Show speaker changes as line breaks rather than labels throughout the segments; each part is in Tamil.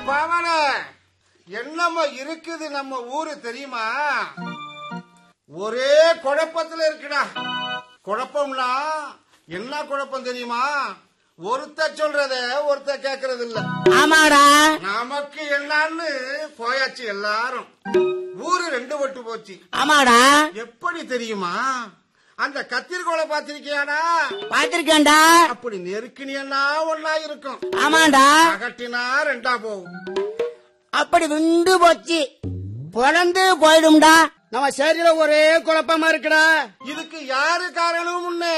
பாவன என்னம்மா இருக்குது நம்ம ஊரு தெரியுமா ஒரே குழப்பத்துல இருக்குடா குழப்பம்னா என்ன குழப்பம் தெரியுமா ஒருத்த சொல்றத ஒருத்த கேக்குறது இல்ல
ஆமாடா
நமக்கு என்னன்னு போயாச்சு எல்லாரும் ஊரு ரெண்டு பட்டு போச்சு
ஆமாடா
எப்படி தெரியுமா அந்த கத்திரிக்கோளை பாத்திருக்கியாடா
பாத்திருக்கேன்டா
அப்படி நெருக்கினியன்னா ஒன்னா இருக்கும்
ஆமாடா
அகட்டினா ரெண்டா போகும்
அப்படி விண்டு போச்சு பிறந்து போயிடும்டா நம்ம சரியில ஒரே குழப்பமா இருக்குடா
இதுக்கு யாரு காரணம் முன்னே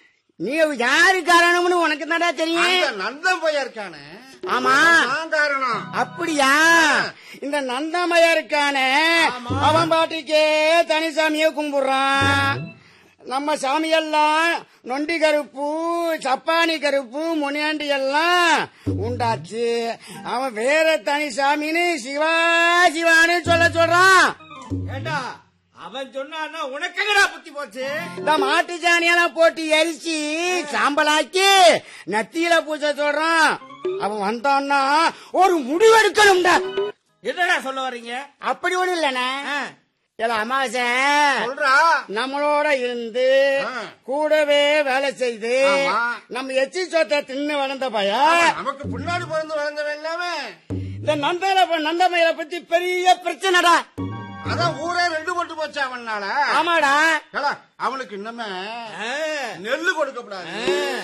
நீ யாரு காரணம்னு உனக்கு தான்டா தெரியும்
அந்த நந்தம் போயிருக்கானே
ஆமா.
நான் காரணம்
அப்படியா இந்த நந்தமயா இருக்கானே அவன் பாட்டிக்கே தனி சாமியை கும்பிடுறான் நம்ம சாமியெல்லாம் நொண்டி கருப்பு சப்பானி கருப்பு முனியாண்டி எல்லாம் உண்டாச்சு அவன் வேற தனி சாமின்னு சிவா சிவான்னு சொல்ல சொல்றான்
ஏண்டா அவன் சொன்னான்னா உனக்கு என்னடா புத்தி போச்சு
இந்த மாட்டு சாணியெல்லாம் போட்டு எரிச்சு சாம்பலாக்கி நத்தியில பூஜை சொல்றான் அவன் வந்தான்னா ஒரு முடிவெடுக்கணும்டா
என்னடா சொல்ல வர்றீங்க
அப்படி ஒண்ணும் இல்லண்ணே
ஆ,
இல்ல அமாவாசை
சொல்றா
நம்மளோட இருந்து
ஆ.
கூடவே வேலை செய்து
ஆமா.
நம்ம எச்சி சொத்தை தின்னு வளர்ந்த பய
நமக்கு பின்னாடி பிறந்து வளர்ந்தவன் எல்லாமே
இந்த நந்தையில நந்தமையில பத்தி பெரிய பிரச்சனைடா
அதான் ஊரே ரெண்டு பட்டு போச்சு அவனால
ஆமாடா
ஏடா, அவனுக்கு இன்னமே
ஆ,
நெல்லு கொடுக்கப்படாது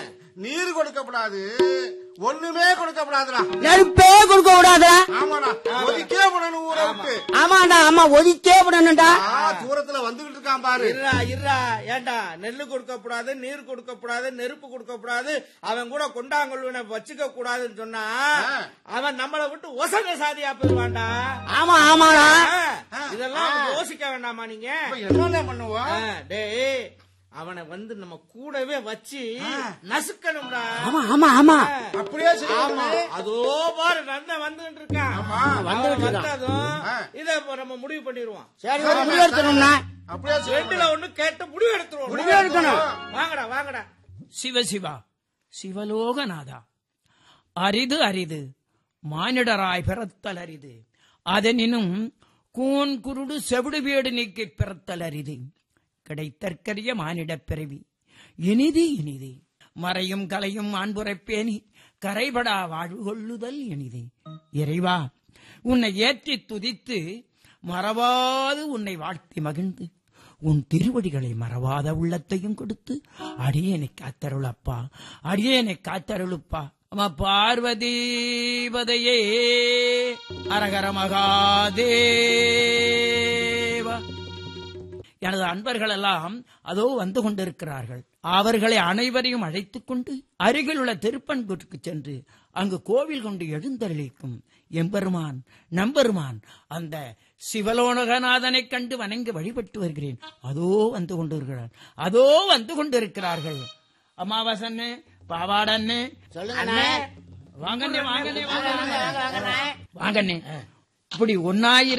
நீர் கொடுக்கப்படாது ஒண்ணுமே கொடுக்கப்படாதுடா
நெருப்பே கொடுக்க கூடாதா
ஆமாடா ஒதுக்கே போடணும் ஊரை விட்டு
ஆமாடா ஆமா ஒதுக்கே விடணும்டா
ஆ, தூரத்துல வந்துகிட்டு இருக்கான் பாரு
இருடா இருடா ஏண்டா நெல்லு கொடுக்க கூடாது நீர் கொடுக்க கூடாது நெருப்பு கொடுக்க கூடாது அவன் கூட கொண்டாங்கல்வனை வச்சுக்க கூடாதுன்னு சொன்னா
ஆ.
அவன் நம்மளை விட்டு ஒசங்க சாதியா போயிருவான்டா
ஆமா ஆமாடா
ஆ, இதெல்லாம் யோசிக்க வேண்டாமா நீங்க
இப்ப என்னென்ன பண்ணுவோம்
ஆ, டேய் அவனை வந்து நம்ம கூடவே வச்சு நசுக்கணும்டா
ஆமா ஆமா ஆமா
அப்படியே செய்யணும்
அதோ பாரு நந்தன் வந்துகிட்டு இருக்கான்
வந்துகிட்டு
அவன்
இருக்கான்.
வந்ததும்
ஆ.
இத இப்ப நம்ம முடிவு பண்ணிடுவோம்
சரி ஒரு முடிவு எடுத்துணும்னா
அப்படியே செய்யணும்
ரெண்டுல ஒண்ணு கேட்டு முடிவு எடுத்துருவோம்
முடிவு எடுக்கணும்
வாங்கடா வாங்கடா
சிவசிவா சிவலோகநாதா அரிது அரிது மானிடராய் பிறத்தல் அரிது அதனினும் கூன் குருடு செவிடு வீடு நீக்கி பிறத்தல் அரிது கிடைத்தற்கரிய மானிடப் பிறவி இனிது இனிது மறையும் கலையும் ஆண்புரைப்பேணி கரைபடா வாழ்வு கொள்ளுதல் இனிது இறைவா உன்னை ஏற்றி துதித்து மறவாது உன்னை வாழ்த்தி மகிழ்ந்து உன் திருவடிகளை மறவாத உள்ளத்தையும் கொடுத்து அடியேனை காத்தருளப்பா அடியேனை காத்தருளுப்பா அம்மா பார்வதி பதையே அரகர மகாதேவா எனது அன்பர்கள் எல்லாம் அதோ வந்து கொண்டிருக்கிறார்கள் அவர்களை அனைவரையும் அழைத்துக் கொண்டு அருகில் உள்ள திருப்பன்குருக்கு சென்று அங்கு கோவில் கொண்டு எழுந்தருளிக்கும் எம்பெருமான் நம்பெருமான் அந்த சிவலோனகநாதனைக் கண்டு வணங்கி வழிபட்டு வருகிறேன் அதோ வந்து கொண்டிருக்கிறார் அதோ வந்து கொண்டிருக்கிறார்கள் அமாவாசன்னு பாவாடன்னு
சொல்லுங்கண்ணே
வாங்கண்ணே வாங்கண்ணே வாங்கண்ணே வாங்கண்ணே இப்படி ஒன்னாயிரம்